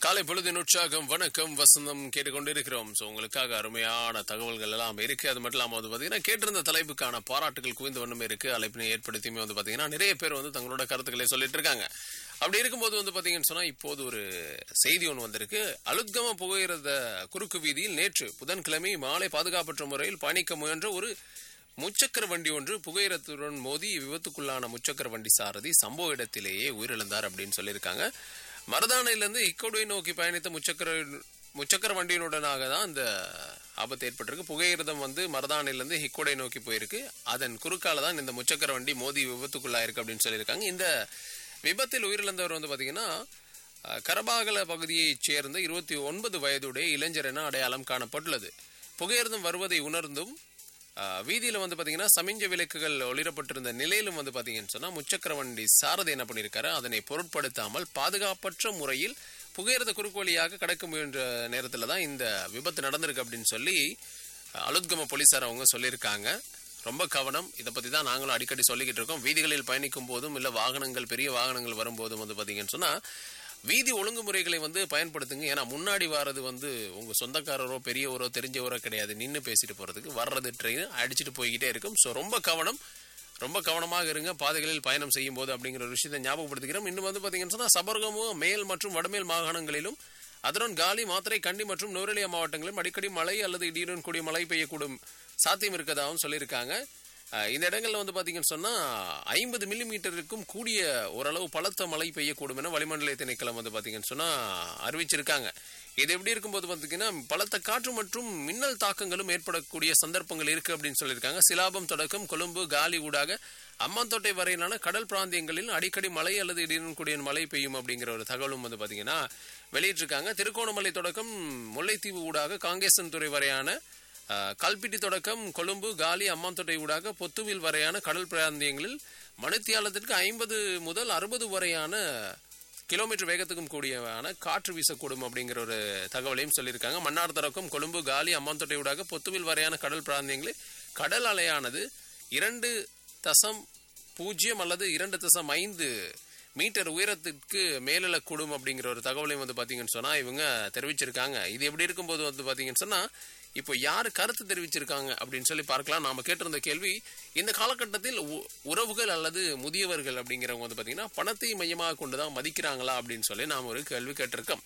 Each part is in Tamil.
காலை பொழுதின் உற்சாகம் வணக்கம் வசந்தம் கேட்டுக்கொண்டிருக்கிறோம் ஸோ உங்களுக்காக அருமையான தகவல்கள் எல்லாம் இருக்கு அது மட்டும் இல்லாமல் வந்து பார்த்தீங்கன்னா கேட்டிருந்த தலைப்புக்கான பாராட்டுகள் குவிந்த வண்ணமே இருக்கு அழைப்பினை ஏற்படுத்தியுமே வந்து பார்த்தீங்கன்னா நிறைய பேர் வந்து தங்களோட கருத்துக்களை சொல்லிட்டு இருக்காங்க அப்படி இருக்கும்போது வந்து பார்த்தீங்கன்னு சொன்னா இப்போது ஒரு செய்தி ஒன்று வந்திருக்கு அலுத்கம புகையிரத குறுக்கு வீதியில் நேற்று புதன்கிழமை மாலை பாதுகாப்பற்ற முறையில் பயணிக்க முயன்ற ஒரு முச்சக்கர வண்டி ஒன்று புகையிரத்துடன் மோதி விபத்துக்குள்ளான முச்சக்கர வண்டி சாரதி சம்பவ இடத்திலேயே உயிரிழந்தார் அப்படின்னு சொல்லியிருக்காங்க மரதானையிலிருந்து இக்கோடுவை நோக்கி பயணித்த முச்சக்கர முச்சக்கர வண்டியினுடனாக தான் இந்த ஆபத்து ஏற்பட்டிருக்கு புகையிரதம் வந்து மரதானையிலிருந்து ஹிக்கோடை நோக்கி போயிருக்கு அதன் குறுக்கால தான் இந்த முச்சக்கர வண்டி மோதி விபத்துக்குள்ளாயிருக்கு அப்படின்னு சொல்லியிருக்காங்க இந்த விபத்தில் உயிரிழந்தவர் வந்து பார்த்தீங்கன்னா அஹ், கரபாகல பகுதியைச் சேர்ந்த இருபத்தி ஒன்பது வயதுடைய இளைஞர் என அடையாளம் காணப்பட்டுள்ளது புகையிரதம் வருவதை உணர்ந்தும் ஆஹ் வீதியில வந்து பாத்தீங்கன்னா சமிஞ்ச விளக்குகள் ஒளிரப்பட்டிருந்த நிலையிலும் வந்து பாத்தீங்கன்னு சொன்னா முச்சக்கர வண்டி சாரதி என்ன பண்ணியிருக்காரு அதனை பொருட்படுத்தாமல் பாதுகாப்பற்ற முறையில் புகையிரத குறுக்கு வழியாக கடக்க முயன்ற நேரத்துல தான் இந்த விபத்து நடந்திருக்கு அப்படின்னு சொல்லி அஹ், அலுத்கம போலீசார் அவங்க சொல்லியிருக்காங்க ரொம்ப கவனம் இதை பத்தி தான் நாங்களும் அடிக்கடி சொல்லிக்கிட்டு இருக்கோம் வீதிகளில் பயணிக்கும் போதும் இல்ல வாகனங்கள் பெரிய வாகனங்கள் வரும்போதும் வந்து பாத்தீங்கன்னு சொன்னா வீதி ஒழுங்குமுறைகளை வந்து பயன்படுத்துங்க ஏன்னா முன்னாடி வர்றது வந்து உங்க சொந்தக்காரரோ பெரியவரோ தெரிஞ்சவரோ கிடையாது நின்று பேசிட்டு போறதுக்கு வர்றது ட்ரெயின் அடிச்சுட்டு போய்கிட்டே இருக்கும் ஸோ ரொம்ப கவனம் ரொம்ப கவனமாக இருங்க பாதைகளில் பயணம் செய்யும் போது அப்படிங்கிற ஒரு விஷயத்தை ஞாபகப்படுத்துகிறோம் இன்னும் வந்து பாத்தீங்கன்னு சொன்னா சபர்கமோ மேல் மற்றும் வடமேல் மாகாணங்களிலும் அதனுடன் காலி மாத்திரை கண்டி மற்றும் நுவரெலியா மாவட்டங்களிலும் அடிக்கடி மழை அல்லது இடியுடன் கூடிய மழை பெய்யக்கூடும் சாத்தியம் இருக்கதாகவும் சொல்லியிருக்காங்க அஹ் இந்த இடங்கள்ல வந்து பாத்தீங்கன்னு சொன்னா ஐம்பது மில்லிமீட்டருக்கும் கூடிய ஓரளவு பலத்த மழை பெய்யக்கூடும் என வளிமண்டல திணைக்களம் வந்து பாத்தீங்கன்னு சொன்னா அறிவிச்சிருக்காங்க இது எப்படி இருக்கும்போது பாத்தீங்கன்னா பலத்த காற்று மற்றும் மின்னல் தாக்கங்களும் ஏற்படக்கூடிய சந்தர்ப்பங்கள் இருக்கு அப்படின்னு சொல்லியிருக்காங்க சிலாபம் தொடக்கம் கொழும்பு காலி ஊடாக அம்மாந்தோட்டை வரையிலான கடல் பிராந்தியங்களில் அடிக்கடி மழை அல்லது இடியுடன் கூடிய மழை பெய்யும் அப்படிங்கிற ஒரு தகவலும் வந்து பாத்தீங்கன்னா வெளியிட்டிருக்காங்க திருகோணமலை தொடக்கம் முல்லைத்தீவு ஊடாக காங்கேசன் துறை வரையான அஹ், கல்பிட்டி தொடக்கம் கொழும்பு காலி அம்மாந்தோட்டை ஊடாக பொத்துவில் வரையான கடல் பிராந்தியங்களில் மணித்தியாலத்திற்கு ஐம்பது முதல் அறுபது வரையான கிலோமீட்டர் வேகத்துக்கும் கூடியவான காற்று வீசக்கூடும் அப்படிங்கிற ஒரு தகவலையும் சொல்லியிருக்காங்க மன்னார் தொடக்கம் கொழும்பு காலி அம்மாந்தோட்டை ஊடாக பொத்துவில் வரையான கடல் பிராந்தியங்களில் கடல் அலையானது இரண்டு தசம் பூஜ்ஜியம் அல்லது இரண்டு தசம் ஐந்து மீட்டர் உயரத்துக்கு மேலெழக்கூடும் அப்படிங்கிற ஒரு தகவலையும் வந்து பாத்தீங்கன்னு சொன்னா இவங்க தெரிவிச்சிருக்காங்க இது எப்படி இருக்கும்போது வந்து பாத்தீங்கன்னு சொன்னா இப்போ யாரு கருத்து தெரிவிச்சிருக்காங்க அப்படின்னு சொல்லி பார்க்கலாம் நாம கேட்டிருந்த கேள்வி இந்த காலகட்டத்தில் உ- உறவுகள் அல்லது முதியவர்கள் அப்படிங்கிறவங்க வந்து பாத்தீங்கன்னா பணத்தை மையமாக கொண்டுதான் மதிக்கிறாங்களா அப்படின்னு சொல்லி நாம ஒரு கேள்வி கேட்டிருக்கோம்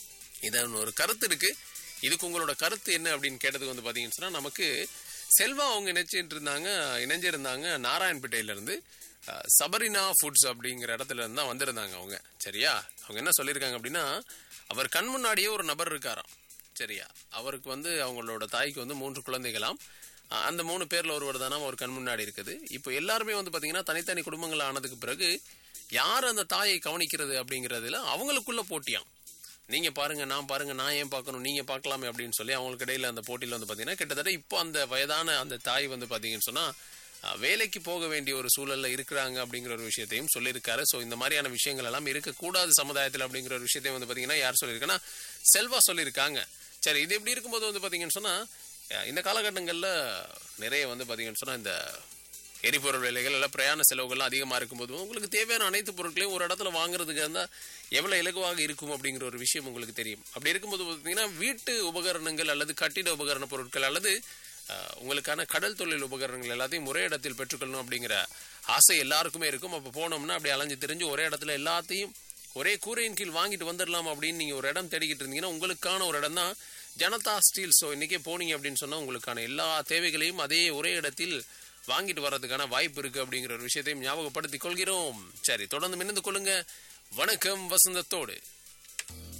இதன் ஒரு கருத்து இருக்கு இதுக்கு உங்களோட கருத்து என்ன அப்படின்னு கேட்டதுக்கு வந்து பாத்தீங்கன்னு சொன்னா நமக்கு செல்வா அவங்க இணைச்சிட்டு இருந்தாங்க இணைஞ்சிருந்தாங்க நாராயண்பேட்டையில இருந்து அஹ், சபரினா ஃபுட்ஸ் அப்படிங்கிற இடத்துல இருந்து தான் வந்திருந்தாங்க அவங்க சரியா அவங்க என்ன சொல்லியிருக்காங்க அப்படின்னா அவர் கண் முன்னாடியே ஒரு நபர் இருக்காராம் சரியா அவருக்கு வந்து அவங்களோட தாய்க்கு வந்து மூன்று குழந்தைகளாம் அஹ், அந்த மூணு பேர்ல ஒருவர் தானே அவர் கண் முன்னாடி இருக்குது இப்போ எல்லாருமே வந்து பாத்தீங்கன்னா தனித்தனி குடும்பங்கள் ஆனதுக்கு பிறகு யார் அந்த தாயை கவனிக்கிறது அப்படிங்கிறதுல அவங்களுக்குள்ள போட்டியாம் நீங்க பாருங்க நான் பாருங்க நான் ஏன் பார்க்கணும் நீங்க பார்க்கலாமே அப்படின்னு சொல்லி அவங்களுக்கு இடையில அந்த போட்டியில வந்து பாத்தீங்கன்னா கிட்டத்தட்ட இப்போ அந்த வயதான அந்த தாய் வந்து பாத்தீங்கன்னு சொன்னா அஹ், வேலைக்கு போக வேண்டிய ஒரு சூழல்ல இருக்கிறாங்க அப்படிங்கிற ஒரு விஷயத்தையும் சொல்லியிருக்காரு ஸோ இந்த மாதிரியான விஷயங்கள் எல்லாம் இருக்கக்கூடாது சமுதாயத்தில் அப்படிங்கிற ஒரு விஷயத்தையும் வந்து பாத்தீங்கன்னா யார் சொல்லியிருக்கேன்னா செல்வா சொல்லியிருக்காங்க சரி இது எப்படி இருக்கும்போது வந்து பாத்தீங்கன்னு சொன்னா அஹ், இந்த காலகட்டங்கள்ல நிறைய வந்து பாத்தீங்கன்னு சொன்னா இந்த எரிபொருள் விலைகள் எல்லாம் பிரயாண செலவுகள்லாம் அதிகமாக இருக்கும்போது உங்களுக்கு தேவையான அனைத்து பொருட்களையும் ஒரு இடத்துல வாங்குறதுக்கு இருந்தால் எவ்வளோ இலகுவாக இருக்கும் அப்படிங்கிற ஒரு விஷயம் உங்களுக்கு தெரியும் அப்படி இருக்கும்போது பார்த்தீங்கன்னா வீட்டு உபகரணங்கள் அல்லது கட்டிட உபகரண பொருட்கள் அல்லது அஹ், உங்களுக்கான கடல் தொழில் உபகரணங்கள் எல்லாத்தையும் ஒரே இடத்தில் பெற்றுக்கொள்ளணும் அப்படிங்கிற ஆசை எல்லாருக்குமே இருக்கும் அப்போ போனோம்னா அப்படி அலைஞ்சு தெரிஞ்சு ஒரே இடத்துல எல்லாத்தையும் ஒரே கூரையின் கீழ் வாங்கிட்டு வந்துடலாம் அப்படின்னு நீங்கள் ஒரு இடம் தேடிக்கிட்டு இருந்தீங்கன்னா உங்களுக்கான ஒரு இடம் தான் ஜனதா ஸ்டீல் ஸோ இன்றைக்கே போனீங்க அப்படின்னு சொன்னால் உங்களுக்கான எல்லா தேவைகளையும் அதே ஒரே இடத்தில் வாங்கிட்டு வர்றதுக்கான வாய்ப்பு இருக்கு அப்படிங்கிற ஒரு விஷயத்தையும் ஞாபகப்படுத்திக் கொள்கிறோம் சரி தொடர்ந்து மின்னந்து கொள்ளுங்க வணக்கம் வசந்தத்தோடு